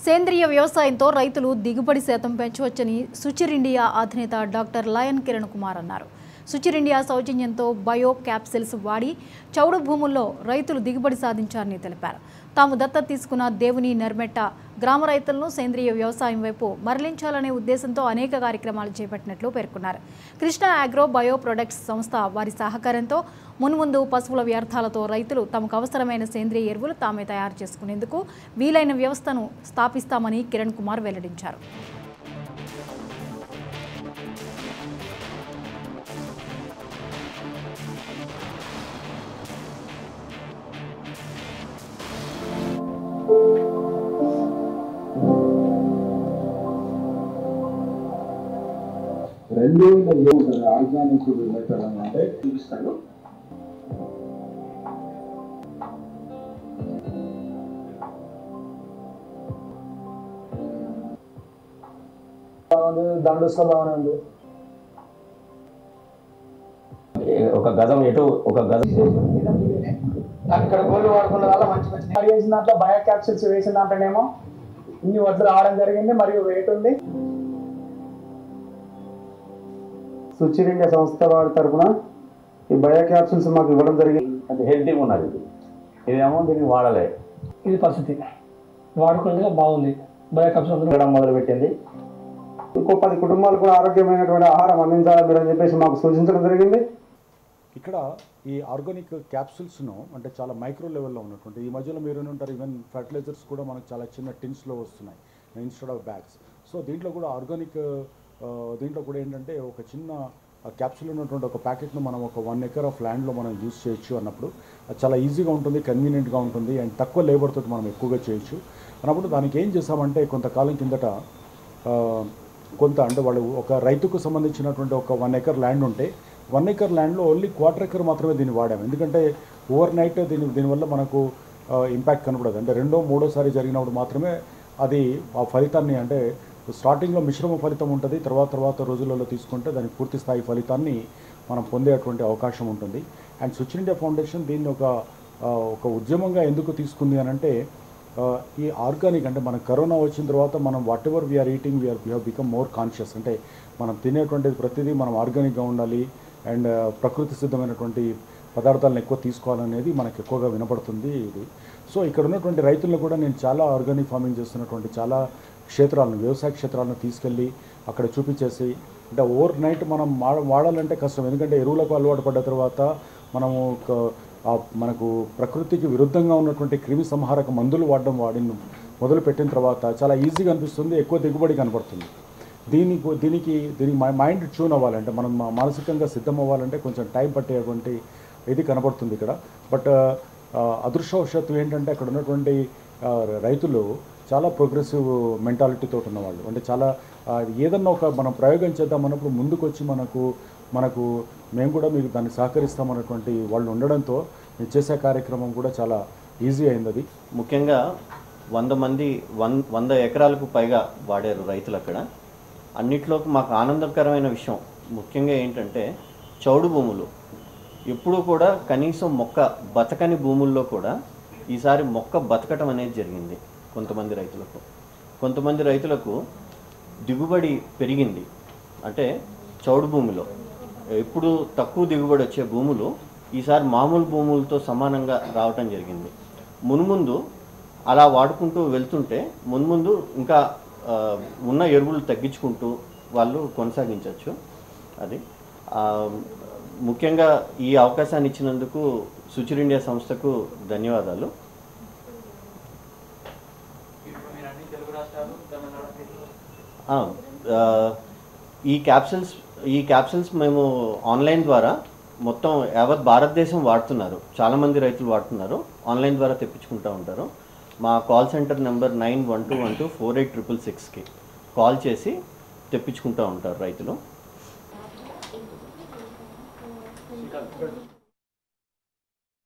సేంద్రియ వ్యవసాయంతో రైతులు దిగుబడి శాతం పెంచవచ్చని సుచిర్ ఇండియా అధినేత డాక్టర్ లయన్ కిరణ్ కుమార్ అన్నారు సుచిర్ ఇండియా సౌజన్యంతో బయో క్యాప్సిల్స్ వాడి చౌడు భూముల్లో రైతులు దిగుబడి సాధించారని తెలిపారు తాము దత్తత తీసుకున్న దేవుని నర్మెట్ట గ్రామ రైతులను సేంద్రియ వ్యవసాయం వైపు మరలించాలనే ఉద్దేశంతో అనేక కార్యక్రమాలు చేపట్టినట్లు పేర్కొన్నారు కృష్ణ అగ్రో బయో ప్రొడక్ట్స్ సంస్థ వారి సహకారంతో మున్ముందు పశువుల వ్యర్థాలతో రైతులు తమకు అవసరమైన సేంద్రియ ఎరువులు తామే తయారు చేసుకునేందుకు వీలైన వ్యవస్థను స్థాపిస్తామని కిరణ్ కుమార్ వెల్లడించారు రెండు వేల ఏడు ఆర్గానిక్ మెథడ్ అని అంటే చూపిస్తాను దండోస్లో బాగానే ఉంది ఒక గజం ఎటు ఒక గజం ఇక్కడ గోల్డ్ వాడుకున్న వల్ల మంచి మంచి మరి వేసిన దాంట్లో బయో క్యాప్సిల్స్ వేసిన దాంట్లోనేమో ఇన్ని వడ్లు రావడం జరిగింది మరియు వెయిట్ ఉంది సుచిర్ ఇండియా సంస్థ వారి తరఫున ఈ బయో క్యాప్సిల్స్ మాకు ఇవ్వడం జరిగింది అది హెల్తీగా ఉన్నది ఇది ఇదేమో దీనికి వాడలే ఇది పరిస్థితి వాడుకునేందుకు బాగుంది బయో కప్స్ అందరూ తిరగడం మొదలు పెట్టింది ఇంకో పది కుటుంబాలు కూడా ఆరోగ్యమైనటువంటి ఆహారం అందించాలి మీరు అని చెప్పేసి మాకు సూచించడం జరిగింది ఇక్కడ ఈ ఆర్గానిక్ క్యాప్సూల్స్ను అంటే చాలా మైక్రో లెవెల్లో ఉన్నటువంటి ఈ మధ్యలో మీరు ఉంటారు ఈవెన్ ఫర్టిలైజర్స్ కూడా మనకు చాలా చిన్న టిన్స్లో వస్తున్నాయి ఇన్స్టెడ్ ఆఫ్ బ్యాగ్స్ సో దీంట్లో కూడా ఆర్గానిక్ దీంట్లో కూడా ఏంటంటే ఒక చిన్న క్యాప్సూల్ ఉన్నటువంటి ఒక ప్యాకెట్ను మనం ఒక వన్ ఎకర్ ఆఫ్ ల్యాండ్లో మనం యూస్ చేయొచ్చు అన్నప్పుడు అది చాలా ఈజీగా ఉంటుంది కన్వీనియంట్గా ఉంటుంది అండ్ తక్కువ లేబర్ తోటి మనం ఎక్కువగా చేయొచ్చు అన్నప్పుడు దానికి ఏం చేసామంటే కొంతకాలం కిందట ఆ, కొంత అంటే వాళ్ళు ఒక రైతుకు సంబంధించినటువంటి ఒక వన్ ఎకర్ ల్యాండ్ ఉంటే వన్ ఎకర్ ల్యాండ్లో ఓన్లీ క్వార్టర్ ఎకర్ మాత్రమే దీన్ని వాడాము ఎందుకంటే ఓవర్ నైట్ దీని దీనివల్ల మనకు ఇంపాక్ట్ కనపడదు అంటే రెండో మూడోసారి జరిగినప్పుడు మాత్రమే అది ఆ ఫలితాన్ని అంటే స్టార్టింగ్లో మిశ్రమ ఫలితం ఉంటుంది తర్వాత తర్వాత రోజులలో తీసుకుంటే దాని పూర్తి స్థాయి ఫలితాన్ని మనం పొందేటువంటి అవకాశం ఉంటుంది అండ్ స్విచ్ ఇండియా ఫౌండేషన్ దీన్ని ఒక ఆ, ఒక ఉద్యమంగా ఎందుకు తీసుకుంది అని అంటే ఆ, ఈ ఆర్గానిక్ అంటే మన కరోనా వచ్చిన తర్వాత మనం whatever we are eating we are we have become more conscious అంటే మనం తినేటువంటిది ప్రతిదీ మనం ఆర్గానిక్గా ఉండాలి అండ్ ప్రకృతి సిద్ధమైనటువంటి పదార్థాలను ఎక్కువ తీసుకోవాలనేది మనకు ఎక్కువగా వినపడుతుంది ఇది సో ఇక్కడ ఉన్నటువంటి రైతులను కూడా నేను చాలా ఆర్గానిక్ ఫార్మింగ్ చేస్తున్నటువంటి చాలా క్షేత్రాలను వ్యవసాయ క్షేత్రాలను తీసుకెళ్ళి అక్కడ చూపించేసి అంటే ఓవర్ నైట్ మనం వాడ- వాడాలంటే కష్టం ఎందుకంటే ఎరువులకు అలవాటు పడ్డ తర్వాత మనము ఒక- ఆ మనకు ప్రకృతికి విరుద్ధంగా ఉన్నటువంటి క్రిమి సంహారక మందులు వాడడం వాడిన మొదలు పెట్టిన తర్వాత చాలా ఈజీగా అనిపిస్తుంది ఎక్కువ దిగుబడి కనపడుతుంది దీనికి దీనికి దీనికి మై- మైండ్ ట్యూన్ అవ్వాలంటే మనం మా- మానసికంగా సిద్ధం అవ్వాలంటే కొంచెం టైం పట్టేటువంటి ఇది కనబడుతుంది ఇక్కడ బట్ ఆ, అదృష్టవశాత్తు ఏంటంటే అక్కడ ఉన్నటువంటి ఆ, రైతులు చాలా ప్రోగ్రెసివ్ మెంటాలిటీతో ఉన్నవాళ్ళు అంటే చాలా ఆ, ఏదన్నా ఒక మనం ప్రయోగం చేద్దాం అన్నప్పుడు ముందుకు వచ్చి మనకు మనకు మేము కూడా మీకు దాన్ని సహకరిస్తామన్నటువంటి వాళ్ళు ఉండడంతో మేము చేసే కార్యక్రమం కూడా చాలా ఈజీ అయింది అది ముఖ్యంగా వంద మంది వన్ వంద ఎకరాలకు పైగా వాడారు రైతులు అక్కడ అన్నిట్లో మాకు ఆనందకరమైన విషయం ముఖ్యంగా ఏంటంటే చౌడు భూములు ఎప్పుడూ కూడా కనీసం మొక్క బతకని భూముల్లో కూడా ఈసారి మొక్క బతకటం అనేది జరిగింది కొంతమంది రైతులకు కొంతమంది రైతులకు దిగుబడి పెరిగింది అంటే చౌడు భూమిలో ఎప్పుడు తక్కువ దిగుబడి వచ్చే భూములు ఈసారి మామూలు భూములతో సమానంగా రావటం జరిగింది మున్ముందు అలా వాడుకుంటూ వెళ్తుంటే మున్ముందు ఇంకా ఆ, ఉన్న ఎరువులు తగ్గించుకుంటూ వాళ్ళు కొనసాగించవచ్చు అది ఆ, ముఖ్యంగా ఈ అవకాశాన్ని ఇచ్చినందుకు సుచిర్ ఇండియా సంస్థకు ధన్యవాదాలు ఆ, ఆ, ఈ క్యాప్సిల్స్ ఈ క్యాప్సిల్స్ మేము ఆన్లైన్ ద్వారా మొత్తం యావత్ భారతదేశం వాడుతున్నారు చాలామంది రైతులు వాడుతున్నారు ఆన్లైన్ ద్వారా తెప్పించుకుంటూ ఉంటారు మా call centre number nine one two one two four eight triple సిక్స్కి కాల్ చేసి తెప్పించుకుంటూ ఉంటారు రైతులు